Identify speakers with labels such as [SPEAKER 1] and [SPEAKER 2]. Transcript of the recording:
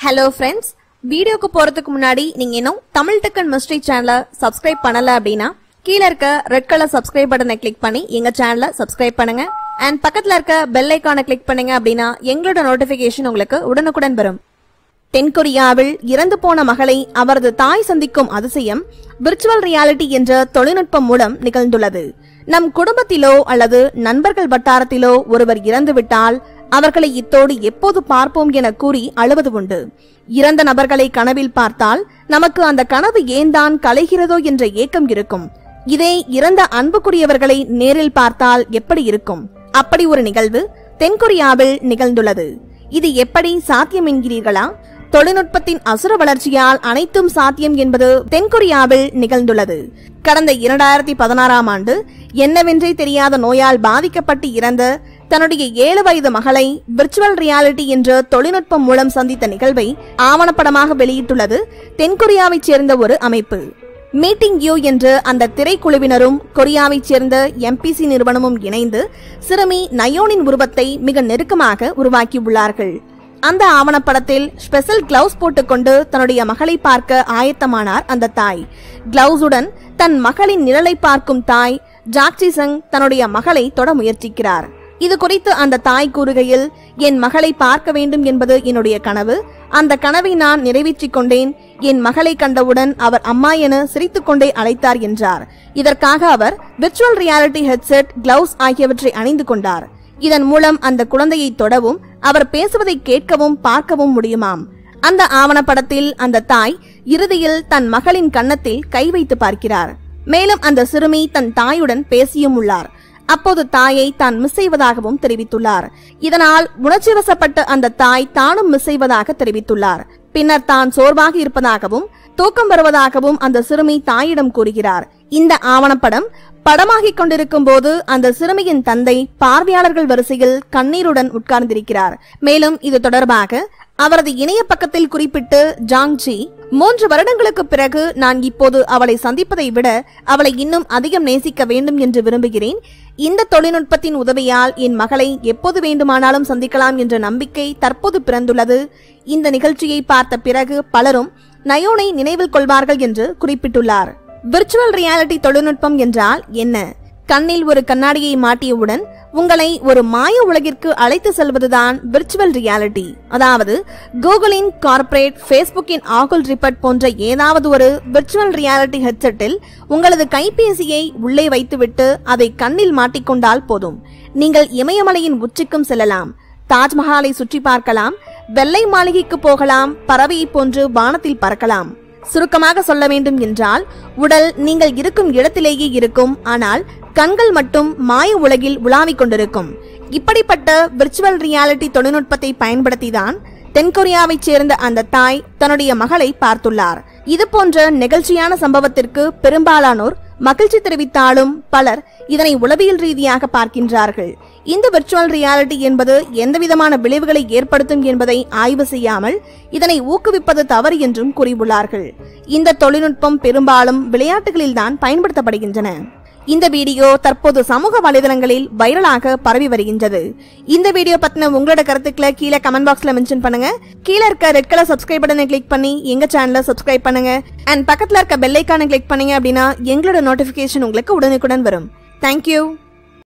[SPEAKER 1] hello friends வீடியோக்கு போறதுக்கு முன்னாடி நீங்க இன்னும் தமிழ் டக்கன் மிஸ்ட்ரி சேனலை சப்ஸ்கிரைப் பண்ணல அப்படின்னா கீழ இருக்க ரெட் கலர் சப்ஸ்கிரைப் பட்டனை கிளிக் பண்ணி எங்க சேனலை சப்ஸ்கிரைப் பண்ணுங்க அண்ட் பக்கத்துல இருக்க பெல் ஐக்கானை கிளிக் பண்ணுங்க அப்படின்னா எங்களோட நோட்டிபிகேஷன் உங்களுக்கு உடனுக்குடன் வரும் தென்கொரியாவில் இறந்து போன மகளை அவரது தாய் சந்திக்கும் அதிசயம் விர்ச்சுவல் ரியாலிட்டி என்ற தொழில்நுட்பம் மூலம் நிகழ்ந்துள்ளது நம் குடும்பத்திலோ அல்லது நண்பர்கள் வட்டாரத்திலோ ஒருவர் இறந்துவிட்டால் அவர்களை இத்தோடு எப்போது பார்ப்போம் என கூறி அழுவது உண்டு இறந்த நபர்களை கனவில் பார்த்தால் நமக்கு அந்த கனவு ஏன்தான் கலைகிறதோ என்ற ஏக்கம் இருக்கும் இதே இறந்த அன்புக்குரியவர்களை நேரில் பார்த்தால் எப்படி இருக்கும் அப்படி ஒரு நிகழ்வு தென்கொரியாவில் நிகழ்ந்துள்ளது இது எப்படி சாத்தியம் என்கிறீர்களா தொழில்நுட்பத்தின் அசுர வளர்ச்சியால் அனைத்தும் சாத்தியம் என்பது தென்கொரியாவில் நிகழ்ந்துள்ளது கடந்த இரண்டாயிரத்தி பதினாறாம் ஆண்டு என்னவென்றே தெரியாத நோயால் பாதிக்கப்பட்டு இறந்த தன்னுடைய ஏழு வயது மகளை விர்ச்சுவல் ரியாலிட்டி என்ற தொழில்நுட்பம் மூலம் சந்தித்த நிகழ்வை ஆவணப்படமாக வெளியிட்டுள்ளது தென்கொரியாவைச் சேர்ந்த ஒரு அமைப்பு மீட்டிங் யூ என்ற அந்த திரைக்குழுவினரும் கொரியாவைச் சேர்ந்த எம்பிசி நிறுவனமும் இணைந்து சிறுமி நயோனின் உருவத்தை மிக நெருக்கமாக உருவாக்கியுள்ளார்கள் அந்த ஆவணப்படத்தில் ஸ்பெஷல் கிளவுஸ் போட்டுக்கொண்டு தன்னுடைய மகளை பார்க்க ஆயத்தமானார் அந்த தாய் கிளவுஸுடன் தன் மகளின் நிழலை பார்க்கும் தாய் ஜாக்சி சங் தன்னுடைய மகளை தொட முயற்சிக்கிறார் இது குறித்து அந்த தாய் கூறுகையில் என் மகளை பார்க்க வேண்டும் என்பது என்னுடைய கனவு அந்த கனவை நான் நிறைவேற்றிக் கொண்டேன் என் மகளை கண்டவுடன் அவர் அம்மா என சிரித்துக்கொண்டே அழைத்தார் என்றார் இதற்காக அவர் விர்ச்சுவல் ரியாலிட்டி ஹெட்செட் கிளவுஸ் ஆகியவற்றை அணிந்து கொண்டார் இதன் மூலம் அந்த குழந்தையை தொடவும் அவர் பேசுவதை கேட்கவும் பார்க்கவும் முடியுமாம் அந்த ஆவணப்படத்தில் அந்த தாய் இறுதியில் தன் மகளின் கன்னத்தில் கை வைத்து பார்க்கிறார் மேலும் அந்த சிறுமி தன் தாயுடன் பேசியும் உள்ளார் அப்போது தாயை தான் மிஸ் செய்வதாகவும் தெரிவித்துள்ளார் இதனால் உணர்ச்சி வசப்பட்ட அந்த தாய் தானும் மிஸ் செய்வதாக தெரிவித்துள்ளார் பின்னர் தான் சோர்வாக இருப்பதாகவும் தூக்கம் வருவதாகவும் அந்த சிறுமி தாயிடம் கூறுகிறார் இந்த ஆவணப்படம் படமாகிக் கொண்டிருக்கும் போது அந்த சிறுமியின் தந்தை பார்வையாளர்கள் வரிசையில் கண்ணீருடன் உட்கார்ந்திருக்கிறார் மேலும் இது தொடர்பாக அவரது இணைய பக்கத்தில் குறிப்பிட்டு ஜாங்ஜி மூன்று வருடங்களுக்கு பிறகு நான் இப்போது அவளை சந்திப்பதை விட அவளை இன்னும் அதிகம் நேசிக்க வேண்டும் என்று விரும்புகிறேன் இந்த தொழில்நுட்பத்தின் உதவியால் என் மகளை எப்போது வேண்டுமானாலும் சந்திக்கலாம் என்ற நம்பிக்கை தற்போது பிறந்துள்ளது இந்த நிகழ்ச்சியை பார்த்த பிறகு பலரும் நயோனை நினைவில் கொள்வார்கள் என்று குறிப்பிட்டுள்ளார் விர்ச்சுவல் ரியாலிட்டி தொழில்நுட்பம் என்றால் என்ன கண்ணில் ஒரு கண்ணாடியை மாட்டியவுடன் உங்களை ஒரு மாய உலகிற்கு அழைத்து செல்வதுதான் விர்ச்சுவல் ரியாலிட்டி அதாவது கூகுளின் கார்ப்பரேட் ஃபேஸ்புக்கின் ஆகுல் ரிப்பர்ட் போன்ற ஏதாவது ஒரு விர்ச்சுவல் ரியாலிட்டி ஹெட்செட்டில் உங்களது கைபேசியை உள்ளே வைத்துவிட்டு அதை கண்ணில் மாட்டிக்கொண்டால் போதும் நீங்கள் இமயமலையின் உச்சிக்கும் செல்லலாம் தாஜ்மஹாலை சுற்றி பார்க்கலாம் வெள்ளை மாளிகைக்கு போகலாம் பறவையை போன்று வானத்தில் பறக்கலாம் சுருக்கமாக சொல்ல வேண்டும் என்றால் உடல் நீங்கள் இருக்கும் இடத்திலேயே இருக்கும் ஆனால் கண்கள் மட்டும் மாய உலகில் உலாவிக் கொண்டிருக்கும் இப்படிப்பட்ட விர்ச்சுவல் ரியாலிட்டி தொழில்நுட்பத்தை பயன்படுத்திதான் தென்கொரியாவைச் சேர்ந்த அந்த தாய் தன்னுடைய மகளை பார்த்துள்ளார் இது போன்ற நெகிழ்ச்சியான சம்பவத்திற்கு பெரும்பாலானோர் மகிழ்ச்சி தெரிவித்தாலும் பலர் இதனை உளவியல் ரீதியாக பார்க்கின்றார்கள் இந்த விர்ச்சுவல் ரியாலிட்டி என்பது எந்தவிதமான விளைவுகளை ஏற்படுத்தும் என்பதை ஆய்வு செய்யாமல் இதனை ஊக்குவிப்பது தவறு என்றும் கூறியுள்ளார்கள் இந்த தொழில்நுட்பம் பெரும்பாலும் விளையாட்டுகளில்தான் பயன்படுத்தப்படுகின்றன இந்த வீடியோ தற்போது சமூக வலைதளங்களில் வைரலாக பரவி வருகின்றது இந்த வீடியோ பத்தின உங்களோட கருத்துக்களை கீழே கமெண்ட் பாக்ஸ்ல மென்ஷன் பண்ணுங்க கீழே இருக்க ரெட் கலர் சப்ஸ்கிரைப் பட்டனை கிளிக் பண்ணி எங்க சேனலை சப்ஸ்கிரைப் பண்ணுங்க அண்ட் பக்கத்துல இருக்க பெல் ஐக்கானை கிளிக் பண்ணீங்க அப்படின்னா எங்களோட நோட்டிபிகேஷன் உங்களுக்கு உடனுக்குடன் வரும் தேங்க்யூ